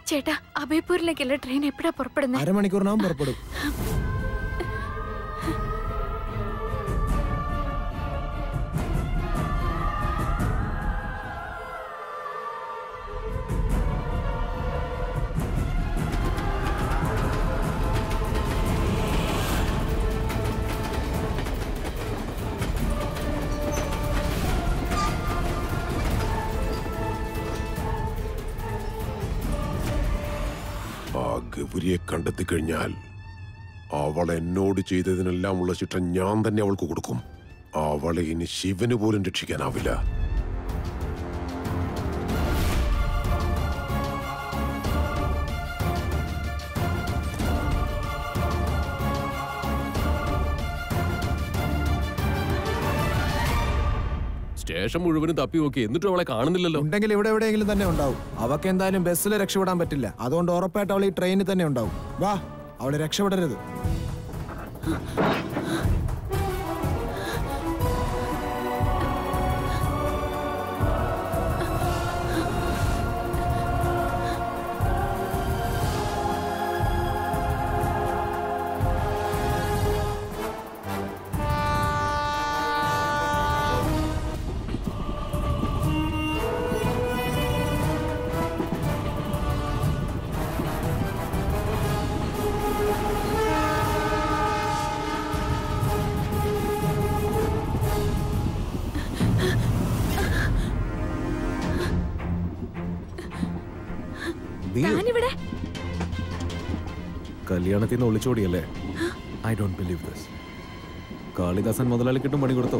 ചേട്ടാ അഭയപൂരിലേക്കുള്ള ട്രെയിൻ എപ്പോഴാ പുറപ്പെടുന്നത് അരമണിക്കൂറിനകം പുറപ്പെടും ആ ഗൗരിയെ കണ്ടെത്തി കഴിഞ്ഞാൽ അവൾ എന്നോട് ചെയ്തതിനെല്ലാം ഉള്ള ശിക്ഷ ഞാൻ തന്നെ അവൾക്ക് കൊടുക്കും അവളെ ഇനി ശിവന് പോലും രക്ഷിക്കാനാവില്ല സ്റ്റേഷൻ മുഴുവനും തപ്പി നോക്കി എന്നിട്ടും അവളെ കാണുന്നില്ലല്ലോ ഉണ്ടെങ്കിൽ ഇവിടെ എവിടെയെങ്കിലും തന്നെ ഉണ്ടാവും അവക്ക് എന്തായാലും ബസ്സിൽ രക്ഷപ്പെടാൻ പറ്റില്ല അതുകൊണ്ട് ഉറപ്പായിട്ട് അവൾ ഈ ട്രെയിനിൽ തന്നെ ഉണ്ടാവും വാ അവള് രക്ഷപ്പെടരുത് നീ ഞാനിവിടെ കല്യാണത്തിൽ നിന്ന് ഒളിച്ചോടിയല്ലേ I don't believe this Kalidasan മുതലാളിക്കിട്ടും പണി കൊടുത്തോ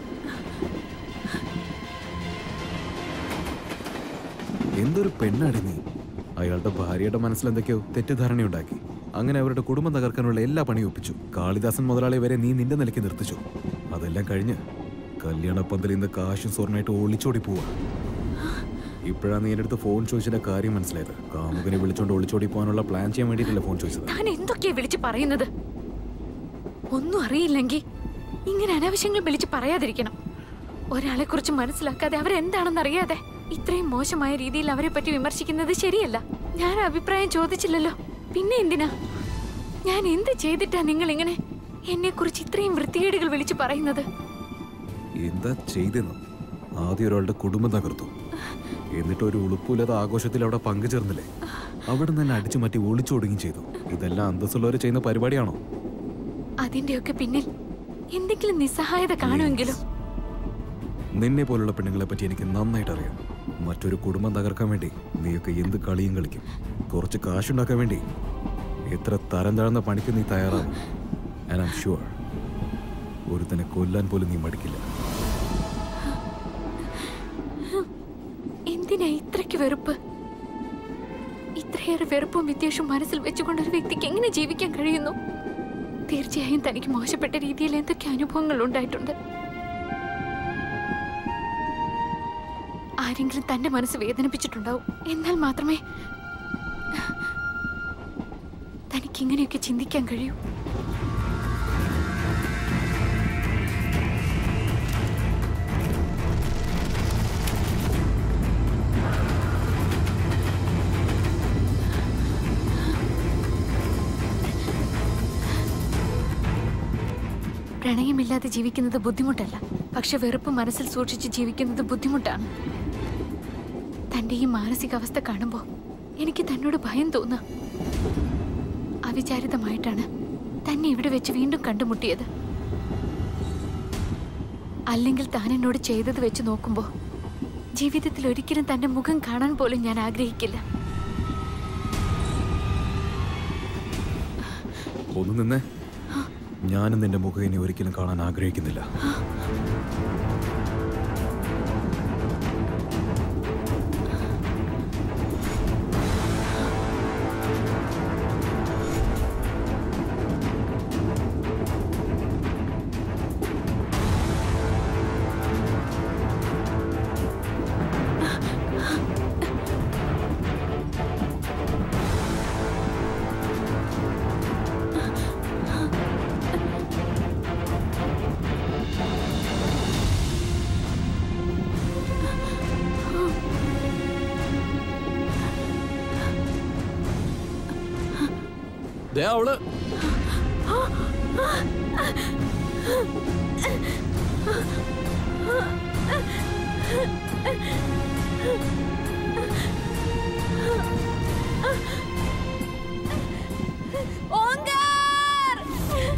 എന്തൊരു പെണ്ണാടി നീ അയാളുടെ ഭാര്യയുടെ മനസ്സിൽ എന്തൊക്കെയോ തെറ്റിദ്ധാരണയുണ്ടാക്കി അങ്ങനെ അവരുടെ കുടുംബം തകർക്കാനുള്ള എല്ലാ പണിയും ഒപ്പിച്ചു കാളിദാസൻ മുതലാളി വരെ നീ നിന്റെ നിലയ്ക്ക് നിർത്തിച്ചു അതെല്ലാം കഴിഞ്ഞ് കല്യാണപ്പന്തലിൽ നിന്ന് കാശും സ്വർണ്ണമായിട്ട് ഒളിച്ചോടി പോവാ ഇപ്പോഴാണ് നീ എൻ്റെ അടുത്ത് ഫോൺ ചോദിച്ചതിന്റെ കാര്യം മനസ്സിലായത് കാമുകനെ വിളിച്ചോണ്ട് ഒളിച്ചോടി പോകാനുള്ള പ്ലാൻ ചെയ്യാൻ വേണ്ടിയിട്ടല്ല ഫോൺ ചോദിച്ചത് താൻ എന്തൊക്കെയാ വിളിച്ച് പറയുന്നത് ഒന്നും അറിയില്ലെങ്കിൽ ഇങ്ങനെ അനാവശ്യങ്ങൾ വിളിച്ച് പറയാതിരിക്കണം ഒരാളെ കുറിച്ച് മനസ്സിലാക്കാതെ അവരെന്താണെന്ന് അറിയാതെ ഇത്രയും മോശമായ രീതിയിൽ അവരെ പറ്റി വിമർശിക്കുന്നത് ശരിയല്ല ഞാൻ അഭിപ്രായം ചോദിച്ചില്ലല്ലോ പിന്നെ എന്തിനാ ഞാൻ എന്ത് ചെയ്തിട്ടാ നിങ്ങൾ ഇങ്ങനെ എന്നെ കുറിച്ച് ഇത്രയും വൃത്തികേടുകൾ വിളിച്ചു പറയുന്നത് എന്താ ചെയ്തെന്ന് ആദ്യം ഒരാളുടെ കുടുംബം തകർത്തു എന്നിട്ട് ഒരു ഉളുപ്പില്ലാത്ത ആഘോഷത്തിൽ അവിടെ പങ്കുചേർന്നില്ലേ അവിടെ നിന്ന് അടിച്ചു മാറ്റി ഒളിച്ചോടുകയും ചെയ്തു ഇതെല്ലാം അന്തസ്സുള്ളവർ ചെയ്യുന്ന പരിപാടിയാണോ അതിന്റെയൊക്കെ പിന്നിൽ എന്തെങ്കിലും നിസ്സഹായത കാണുമെങ്കിലോ നിന്നെ പോലുള്ള പെണ്ണുങ്ങളെ പറ്റി എനിക്ക് നന്നായിട്ട് അറിയാം മറ്റൊരു കുടുംബം തകർക്കാൻ വേണ്ടി നീയൊക്കെ എന്ത് കളിയും കളിക്കും കുറച്ച് കാശുണ്ടാക്കാൻ വേണ്ടി എത്ര തരം താഴ്ന്ന പണിക്ക് നീ തയ്യാറാകും ആൻഡ് ഐം ഷുവർ ഒരുത്തനെ കൊല്ലാൻ പോലും നീ മടിക്കില്ല എന്തിനാ ഇത്രയ്ക്ക് വെറുപ്പ് ഇത്രയേറെ വെറുപ്പും വിദ്വേഷവും മനസ്സിൽ വെച്ചുകൊണ്ട് ഒരു വ്യക്തിക്ക് എങ്ങനെ ജീവിക്കാൻ കഴിയുന്നു തീർച്ചയായും തനിക്ക് മോശപ്പെട്ട രീതിയിൽ എന്തൊക്കെ അനുഭവങ്ങൾ ഉണ്ടായിട്ടുണ്ട് ആരെങ്കിലും തന്റെ മനസ്സ് വേദനിപ്പിച്ചിട്ടുണ്ടാവും എന്നാൽ മാത്രമേ തനിക്ക് ഇങ്ങനെയൊക്കെ ചിന്തിക്കാൻ കഴിയൂ പ്രണയമില്ലാതെ ജീവിക്കുന്നത് ബുദ്ധിമുട്ടല്ല പക്ഷെ വെറുപ്പ് മനസ്സിൽ സൂക്ഷിച്ച് ജീവിക്കുന്നത് ബുദ്ധിമുട്ടാണ് തന്റെ ഈ മാനസികാവസ്ഥ കാണുമ്പോൾ എനിക്ക് തന്നോട് ഭയം തോന്നുക അവിചാരിതമായിട്ടാണ് തന്നെ ഇവിടെ വെച്ച് വീണ്ടും കണ്ടുമുട്ടിയത് അല്ലെങ്കിൽ താൻ എന്നോട് ചെയ്തത് വെച്ച് നോക്കുമ്പോൾ ജീവിതത്തിൽ ഒരിക്കലും തന്റെ മുഖം കാണാൻ പോലും ഞാൻ ആഗ്രഹിക്കില്ല ഒന്ന് നിന്നേ ഞാനും നിന്റെ മുഖം ഇനി ഒരിക്കലും കാണാൻ ആഗ്രഹിക്കുന്നില്ല ദേ അവള് ഓങ്കാർ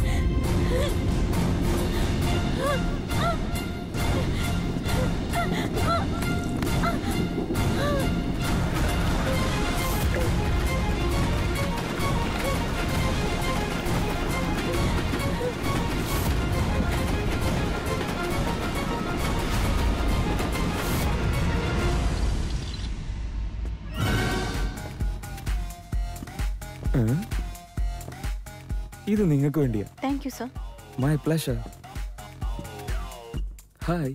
ഇത് നിങ്ങൾക്ക് വേണ്ടിയാ thank you sir my pleasure hi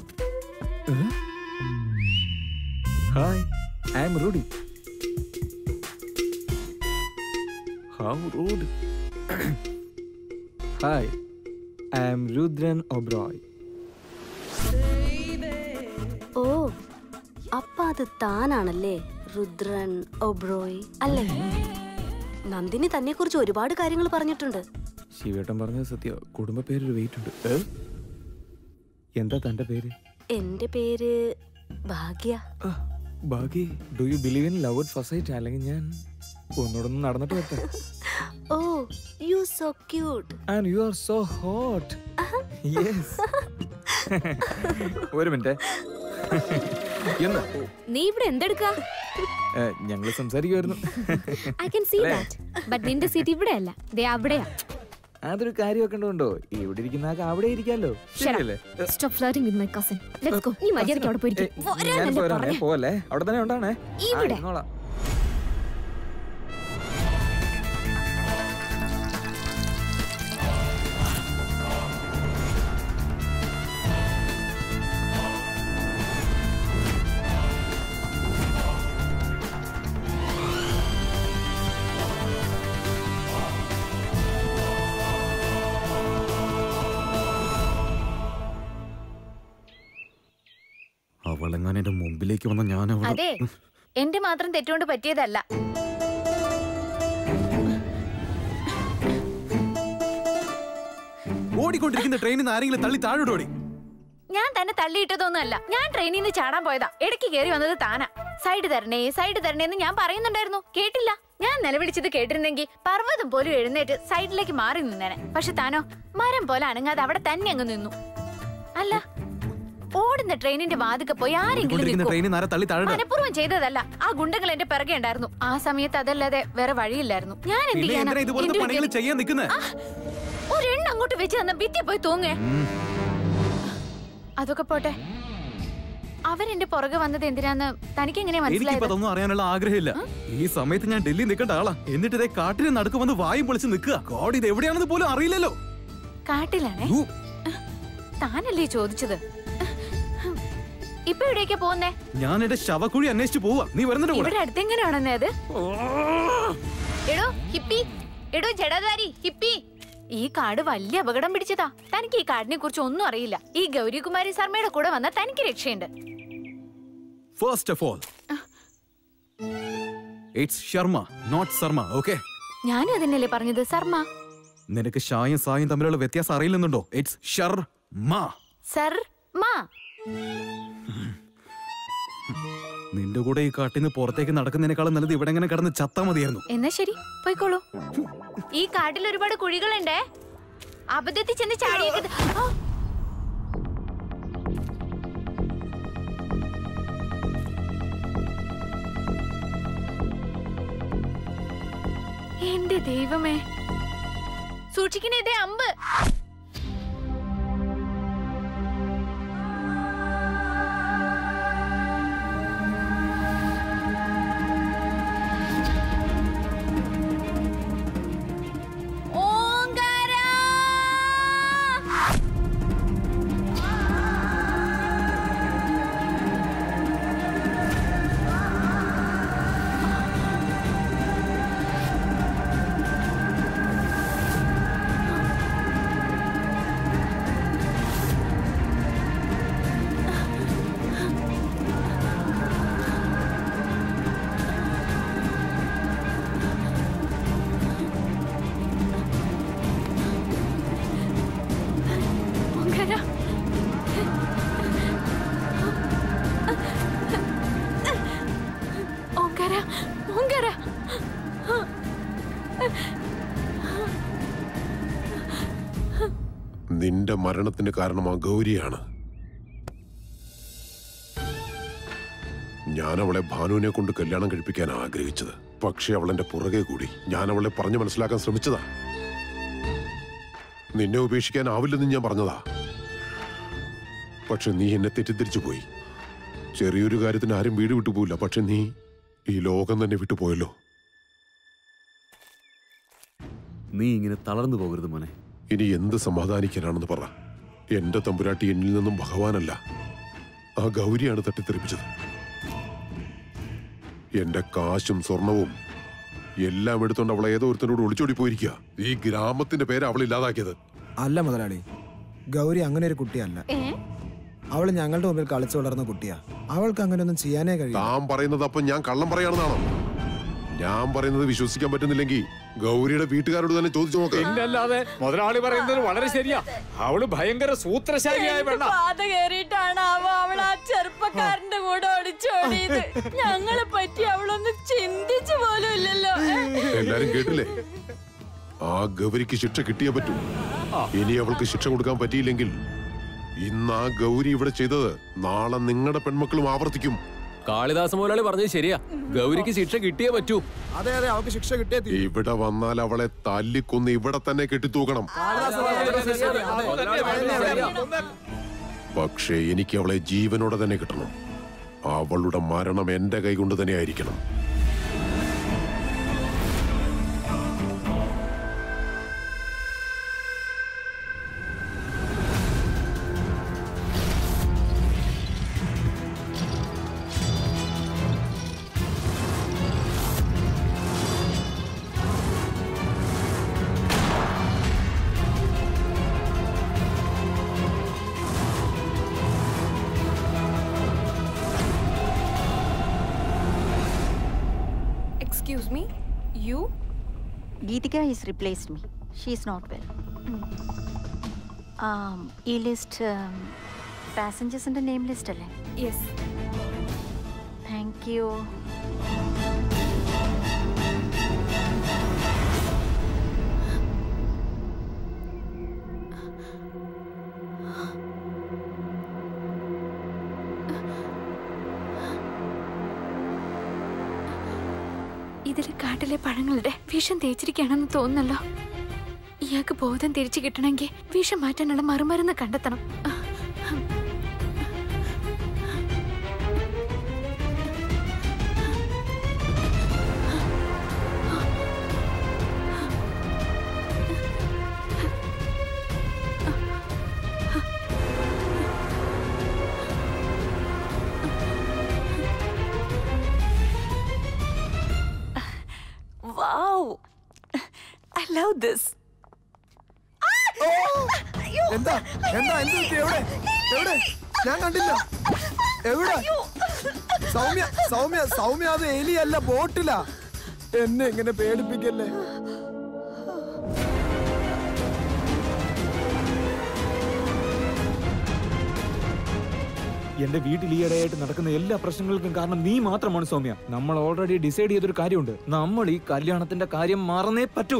hi I am Rudy how rude hi I am Rudran Oberoi ഓ അപ്പ അത് താനാണല്ലേ രുദ്രൻ ഒബ്രോയ് അല്ലേ നന്ദിനി തന്നെ കുറിച്ച് ഒരുപാട് കാര്യങ്ങൾ പറഞ്ഞിട്ടുണ്ട് ശിവേട്ടൻ പറഞ്ഞത് സത്യ കുടുംബ പേരൊരു വെയിറ്റ് ഉണ്ട് ഏ? എന്താ തന്റെ പേര് എന്റെ പേര് ഭാഗ്യ ആ, Bhagya do you believe in love at first sight അല്ലെങ്കിൽ ഞാൻ ഒന്നോടൊന്ന് നടന്നിട്ട് വരട്ടെ oh you so cute and you are so hot yes ഒരു മിനിറ്റ് എന്ന് നീ ഇവിടെ എന്തെടുക്കാ ഞങ്ങൾ സംസാരിക്കുമായിരുന്നു ഐ കൻ സീ അല്ലേ? ദാറ്റ് ബട്ട് നിന്റെ സീറ്റ് ഇവിടെയല്ല ദേ അവിടെയാ അതൊരു കാര്യമൊക്കെ ഉണ്ടോ ഇവിടെ ഇരിക്കുന്ന ആൾക്ക് അവിടെ ഇരിക്കാലോ ശരിയല്ലേ stop flirting with my cousin let's go നീ മര്യാദയ്ക്ക് അവിടെ ഏ, പോയിരിക്കും ഞാൻ പോരാണേ പോവല്ലേ അവിടെ തന്നെ ഉണ്ടാണേ ഇവിടെ. ഇരുന്നോളാം. അവളെങ്ങാൻ എന്റെ മുമ്പിലേക്ക് വന്ന ഞാൻ അവളെ അതെ എന്റെ മാത്രം തെറ്റുകൊണ്ട് പറ്റിയതല്ല ഓടിക്കൊണ്ടിരിക്കുന്ന ട്രെയിനിൽ നിന്ന് ആരെങ്കിലും തള്ളി താഴോട്ട് ഓടി ഞാൻ തന്നെ തള്ളിയിട്ടതൊന്നുമല്ല ഞാൻ ട്രെയിനിൽ നിന്ന് ചാടാൻ പോയതാ ഇടയ്ക്ക് കയറി വന്നത് താനാ സൈഡ് തരണേ സൈഡ് തരണേ എന്ന് ഞാൻ പറയുന്നുണ്ടായിരുന്നു കേട്ടില്ല ഞാൻ നിലവിളിച്ചത് കേട്ടിരുന്നെങ്കിൽ പർവ്വതം പോലും എഴുന്നേറ്റ് സൈഡിലേക്ക് മാറി നിന്നേനെ പക്ഷെ താനോ മരം പോലെ അനങ്ങാതെ അവിടെ തന്നെ അങ്ങ് നിന്നു അല്ല ഓടുന്ന ട്രെയിനിന്റെ വാതുക്കെ പോയി ആരെങ്കിലും ഓടിക്കൊണ്ടിരിക്കുന്ന നിൽക്കോ? ട്രെയിനിൽ നിന്ന് ആരെ തള്ളി താഴോട്ട് മനഃപൂർവ്വം ചെയ്തതല്ല ആ ഗുണ്ടകൾ എന്റെ പിറകെ ഉണ്ടായിരുന്നു ആ സമയത്ത് അതല്ലാതെ വേറെ വഴിയില്ലായിരുന്നു ഞാൻ എന്ത് പിന്നെ ചെയ്യാനാ? എന്തിനാ ഇതുപോലത്തെ എന്റെ ഒരു പണികൾ ഗതി- ചെയ്യാൻ നിൽക്കുന്നത് ആ, ഒരെണ്ണം അങ്ങോട്ട് വെച്ച് തന്ന ഭിത്തി പോയി തൂങ്ങേ അതൊക്കെ പോട്ടെ അവരെന്റെ പുറകെ വന്നത് എന്തിനാന്ന് തനിക്ക് എങ്ങനെ എനിക്കിപ്പോ മനസ്സിലായത് അതൊന്നും അറിയാനുള്ള ആഗ്രഹമില്ല ഈ സമയത്ത് ഞാൻ ഡൽഹി നിൽക്കേണ്ട ആളാ എന്നിട്ട് ഇതേ കാട്ടിന് നടുക്ക് വന്ന് വായും പൊളിച്ച് നിൽക്കുക ഗോഡ് ഇത് എവിടെയാണെന്ന് പോലും അറിയില്ലല്ലോ കാട്ടിലാണേ ഊ, താനല്ലേ ചോദിച്ചത് ഇപ്പൊ എവിടേക്കാ പോകുന്നേ ഞാൻ എന്റെ ശവക്കുഴി അന്വേഷിച്ച് പോവാ നീ വരുന്നുണ്ട് കൂടെ ഇവിടെ അടുത്തെങ്ങനെയാണെന്നേ അത് എടോ ഹിപ്പി എടോ ജഡധാരി ഹിപ്പി ഈ കാട് വലിയ അപകടം പിടിച്ചതാ തനിക്ക് ഈ കാടിനെ കുറിച്ച് ഒന്നും അറിയില്ല ഈ ഗൗരികുമാരി ശർമ്മയുടെ കൂടെ വന്ന തനിക്ക് രക്ഷയുണ്ട് first of all it's Sharma not Sharma okay ഞാനും അതന്നെയല്ലേ പറഞ്ഞത് ശർമ്മ നിനക്ക് ഷായും സായും തമ്മിലുള്ള വ്യത്യാസം അറിയില്ലെന്നുണ്ടോ ഇറ്റ്സ് ഷർമ്മ സർമ്മ നിന്റെ കൂടെ ഈ കാട്ടിൽ നിന്ന് പുറത്തേക്ക് നടക്കുന്നതിനേക്കാളും നല്ലത് ഇവിടെ എങ്ങനെ കിടന്ന് ചത്താ മതിയായിരുന്നു എന്നാ ശരി പോയിക്കോളൂ ഈ കാട്ടിൽ ഒരുപാട് കുഴികളുണ്ടേ അബദ്ധത്തിൽ ചെന്ന് ചാടിയേക്കത് ആ! എന്റെ ദൈവമേ സൂക്ഷിക്കണേ ഇതേ അമ്പ് ഓങ്കാരാ നിന്റെ മരണത്തിന് കാരണം ആ ഗൗരിയാണ് ഞാൻ അവളെ ഭാനുവിനെ കൊണ്ട് കല്യാണം കഴിപ്പിക്കാൻ ആഗ്രഹിച്ചത് പക്ഷെ അവൾ എന്റെ പുറകെ കൂടി ഞാൻ അവളെ പറഞ്ഞു മനസ്സിലാക്കാൻ ശ്രമിച്ചതാ നിന്നെ ഉപേക്ഷിക്കാനാവില്ലെന്ന് ഞാൻ പറഞ്ഞതാ പക്ഷെ നീ എന്നെ തെറ്റിദ്ധരിച്ചു പോയി ചെറിയൊരു കാര്യത്തിന് ആരും വീട് വിട്ടുപോയില്ല പക്ഷെ നീ ഈ ലോകം തന്നെ വിട്ടുപോയല്ലോ നീ ഇങ്ങനെ തളർന്നു പോകരുത് മോനെ ഇനി എന്ത് സമാധാനിക്കാനാണെന്ന് പറ എന്റെ തമ്പുരാട്ടി എന്നിൽ നിന്നും ഭഗവാനല്ല ആ ഗൗരിയാണ് തട്ടിത്തെറിപ്പിച്ചത് എന്റെ കാശും സ്വർണവും എല്ലാം എടുത്തോണ്ട് അവളെ ഏതോ ഒരുത്തനോട് ഒളിച്ചോടി പോയിരിക്കുക ഈ ഗ്രാമത്തിന്റെ പേര് അവൾ ഇല്ലാതാക്കിയത് അല്ല മുതലാളി ഗൗരി അങ്ങനെ ഒരു കുട്ടിയല്ല അവള് ഞങ്ങളുടെ മുമ്പിൽ കളിച്ചു വളർന്ന കുട്ടിയാ അവൾക്ക് അങ്ങനെയൊന്നും ചെയ്യാനേ കഴിയും താൻ പറയുന്നത് അപ്പൊ ഞാൻ കള്ളം പറയാണെന്നാണോ ഞാൻ പറയുന്നത് വിശ്വസിക്കാൻ പറ്റുന്നില്ലെങ്കിൽ ഗൗരിയുടെ വീട്ടുകാരോട് തന്നെ ചോദിച്ചു നോക്കാം ഇല്ലല്ലാതെ മുതലാളി പറയുന്നത് വളരെ ശരിയാ അവള് ഭയങ്കര സൂത്രശാലിയായ പെണ്ണ പാത കേറിയിട്ടാണ് അവ അവൾ ആ ചെറുപ്പക്കാരന്റെ കൂടെ ഒളിച്ചോടിയത് ഞങ്ങളെ പറ്റി അവളൊന്നും ചിന്തിച്ചു പോലും ഇല്ലല്ലോ എല്ലാരും കേട്ടില്ലേ ആ ഗൗരിക്ക് ശിക്ഷ കിട്ടിയേ പറ്റൂ ഇനി അവൾക്ക് ശിക്ഷ കൊടുക്കാൻ പറ്റിയില്ലെങ്കിൽ ഇന്ന് ആ ഗൗരി ഇവിടെ ചെയ്തത് നാളെ നിങ്ങളുടെ പെൺമക്കളും ആവർത്തിക്കും കാളിദാസ മുതലാളി പറഞ്ഞത് ശരിയാ ഗൗരിക്ക് ശിക്ഷ കിട്ടിയേ പറ്റൂ അതെ അതെ അവൾക്ക് ശിക്ഷ കിട്ടിയേ തീരൂ. ഇവിടെ വന്നാൽ അവളെ തല്ലിക്കൊന്ന് ഇവിടെ തന്നെ കെട്ടിത്തൂക്കണം പക്ഷേ എനിക്ക് അവളെ ജീവനോടെ തന്നെ കിട്ടണം അവളുടെ മരണം എന്റെ കൈകൊണ്ട് തന്നെ ആയിരിക്കണം excuse me you Geethika is replaced me she is not well ഈ ലിസ്റ്റ് പാസഞ്ചേഴ്സിന്റെ നെയിം ലിസ്റ്റ് അല്ലേ യെസ് താങ്ക് യു ഇതില് കാട്ടിലെ പഴങ്ങളുടെ വിഷം തേച്ചിരിക്കുകയാണെന്ന് തോന്നുന്നല്ലോ ഇയാൾക്ക് ബോധം തിരിച്ചു കിട്ടണമെങ്കിൽ വിഷം മാറ്റാനുള്ള മറുമരുന്ന് കണ്ടെത്തണം വൗ ഐ ലവ് ദിസ് എന്താ എന്താ എന്ത് പറ്റി എവിടെ എവിടെ ഞാൻ കണ്ടില്ല എവിടെ സൗമ്യ സൗമ്യ സൗമ്യ അത് എലിയല്ല ബോട്ടിലാ എന്നെ ഇങ്ങനെ പേടിപ്പിക്കല്ലേ എന്റെ വീട്ടിൽ ഈയിടെയായിട്ട് നടക്കുന്ന എല്ലാ പ്രശ്നങ്ങൾക്കും കാരണം നീ മാത്രമാണ് സൗമ്യ നമ്മൾ ഓൾറെഡി ഡിസൈഡ് ചെയ്തൊരു കാര്യമുണ്ട് നമ്മൾ ഈ കല്യാണത്തിന്റെ കാര്യം മാറുന്നേ പറ്റൂ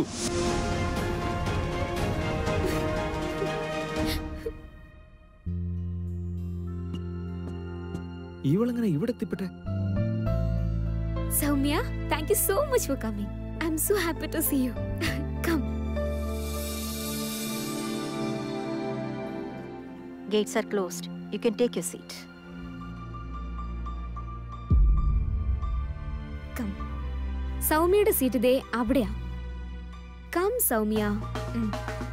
ഇവളെങ്ങനെ ഇവിടെ എത്തിപ്പെട്ടെ Soumya thank you so much for coming I am so happy to see you come gates are closed you can take your seat come സൗമ്യയുടെ സീറ്റ് ദേ അവിടെയാ കം സൗമ്യ ഉം.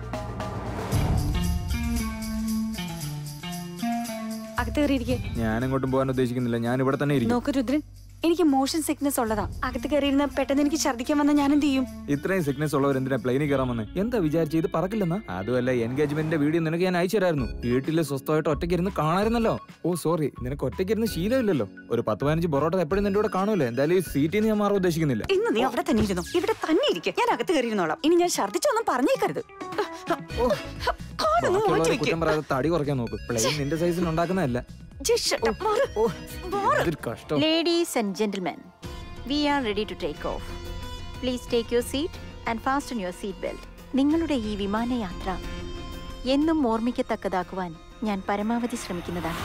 അകത്ത് കയറിയിരിക്കെ ഞാൻ എങ്ങോട്ടും പോകാൻ ഉദ്ദേശിക്കുന്നില്ല ഞാൻ ഇവിടെ തന്നെ ഇരിക്കും നോക്ക് രുദ്രൻ എനിക്ക് മോഷൻ സിക്നസ് ഉള്ളതാ അകത്ത് കയറിയിരുന്ന പെട്ടെന്ന് എനിക്ക് ഛർദ്ദിക്കാൻ വന്നാൽ ഞാൻ എന്ത് ചെയ്യും ഇത്രയും സിക്നസ് ഉള്ളവർ എന്തിനാ പ്ലെയിനിൽ കയറാമെന്ന് എന്താ വിചാരിച്ച് ഇത് പറക്കില്ലെന്നാ അതുമല്ല എൻഗേജ്മെന്റിന്റെ വീഡിയോ നിനക്ക് ഞാൻ അയച്ചു തരായിരുന്നു വീട്ടിൽ സ്വസ്ഥമായിട്ട് ഒറ്റയ്ക്ക് ഇരുന്ന് കാണായിരുന്നല്ലോ ഓ സോറി നിനക്ക് ഒറ്റയ്ക്ക് ഇരുന്ന് ശീലമില്ലല്ലോ ഒരു പത്ത് പതിനഞ്ച് പൊറോട്ട എപ്പോഴും നിന്റെ കൂടെ കാണുമല്ലോ എന്തായാലും ഈ സീറ്റിൽ നിന്ന് ഞാൻ മാറാൻ ഉദ്ദേശിക്കുന്നില്ല ഇന്ന് നീ അവിടെ തന്നെ ഇരുന്നു ഇവിടെ തന്നെ ഇരിക്കെ ഞാൻ അകത്ത് കയറിയിരുന്നോളാം ഇനി ഞാൻ ഛർദ്ദിച്ചൊന്നും പറഞ്ഞേക്കരുത് കാലൊന്ന് മാറ്റി ബാക്കിയുള്ളവരെ വെക്ക്. കുറ്റം പറയാതെ തടി കുറയ്ക്കാൻ നോക്ക് പ്ലെയിൻ നിന്റെ സൈസിൽ ഉണ്ടാക്കുന്നതല്ല Just shut up. മാറ്. മാറ്. അതൊരു കഷ്ടം ladies and gentlemen we are ready to take off please take your seat and fasten your seat belt നിങ്ങളുടെ ഈ വിമാനയാത്ര എന്നും ഓർമ്മിക്കത്തക്കതാക്കുവാൻ ഞാൻ പരമാവധി ശ്രമിക്കുന്നതാണ്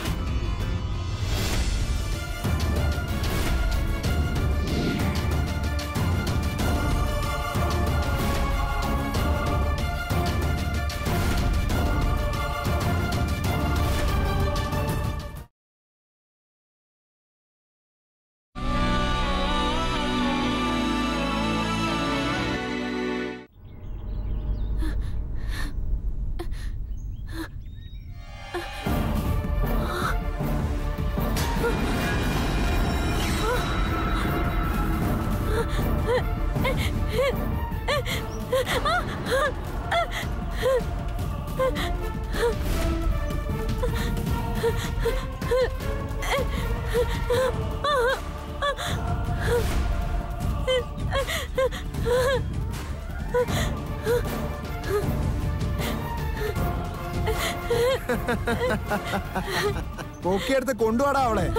പൊക്കിയെടുത്ത് കൊണ്ടുപോടാ അവളെ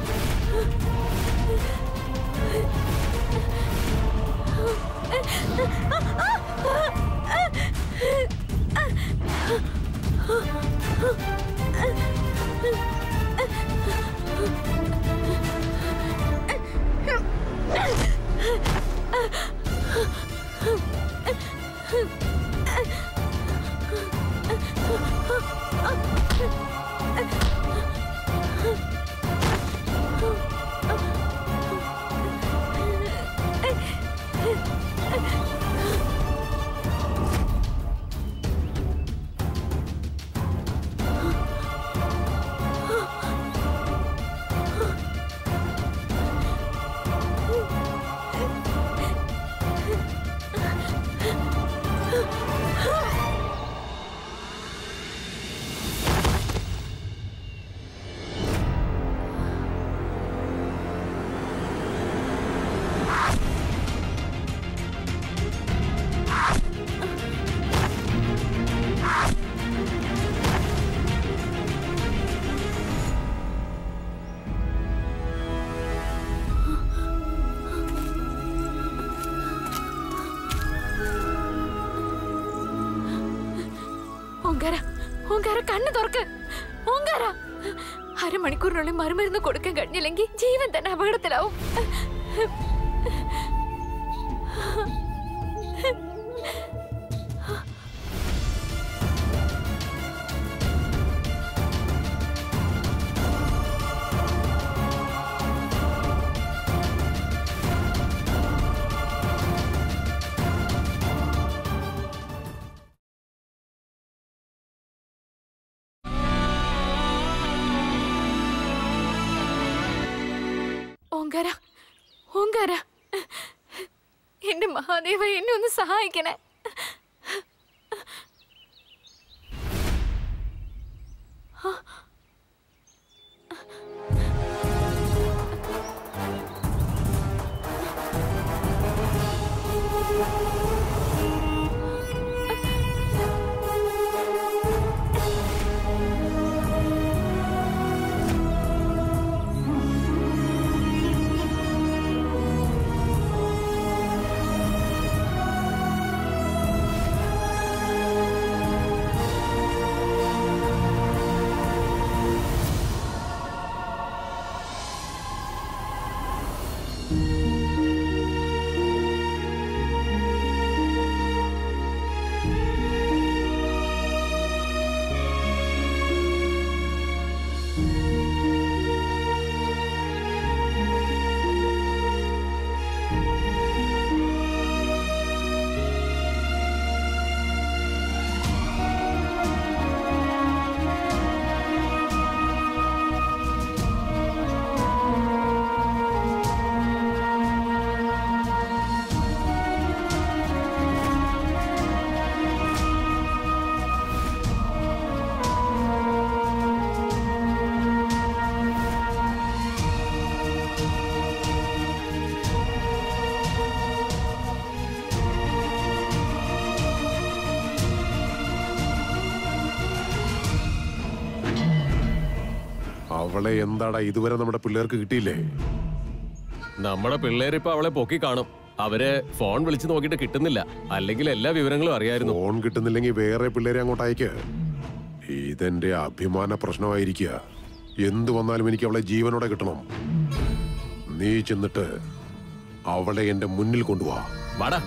ഓങ്കാര ഓങ്കാര കണ്ണു തുറക്ക് ഓങ്കാര അരമണിക്കൂറിനുള്ളിൽ മറുമരുന്ന് കൊടുക്കാൻ കഴിഞ്ഞില്ലെങ്കിൽ ജീവൻ തന്നെ അപകടത്തിലാവും ഓങ്കാര ഓങ്കാര എന്റെ മഹാദേവ എന്നെ ഒന്ന് സഹായിക്കണേ അവളെ എന്താടാ ഇതുവരെ നമ്മുടെ പിള്ളേർക്ക് കിട്ടിയില്ലേ നമ്മുടെ പിള്ളേരിപ്പോ അവളെ പൊക്കി കാണും അവര് ഫോൺ വിളിച്ചു നോക്കിയിട്ട് കിട്ടുന്നില്ല അല്ലെങ്കിൽ എല്ലാ വിവരങ്ങളും അറിയായിരുന്നു ഫോൺ കിട്ടുന്നില്ലെങ്കിൽ വേറെ പിള്ളേരെ അങ്ങോട്ട് അയക്ക് ഇതെന്റെ അഭിമാന പ്രശ്നമായിരിക്കുക എന്തു വന്നാലും എനിക്ക് അവളെ ജീവനോടെ കിട്ടണം നീ ചെന്നിട്ട് അവളെ എന്റെ മുന്നിൽ കൊണ്ടുപോവാ വാടാ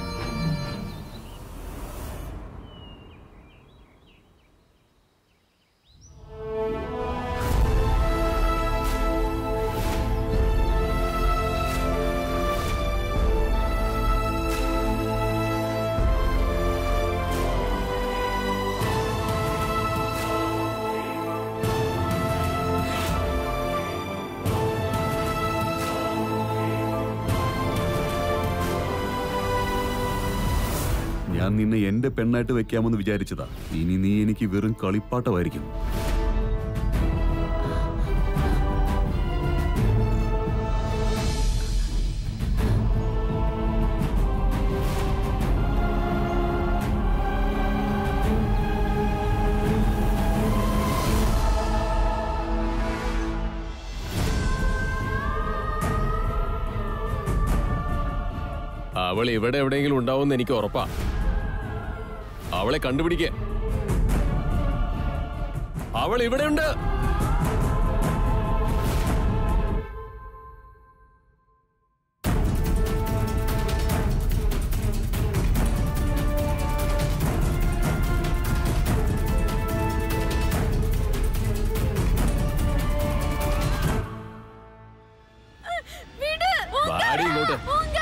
ഞാൻ നിന്നെ എന്റെ പെണ്ണായിട്ട് വെക്കാമെന്ന് വിചാരിച്ചതാ ഇനി നീ എനിക്ക് വെറും കളിപ്പാട്ടമായിരിക്കും അവൾ ഇവിടെ എവിടെയെങ്കിലും ഉണ്ടാവുമെന്ന് എനിക്ക് ഉറപ്പാ അവളെ കണ്ടുപിടിക്കേ അവൾ ഇവിടെ ഉണ്ട് വിട് വാടി ഇങ്ങോട്ട് ഉങ്ക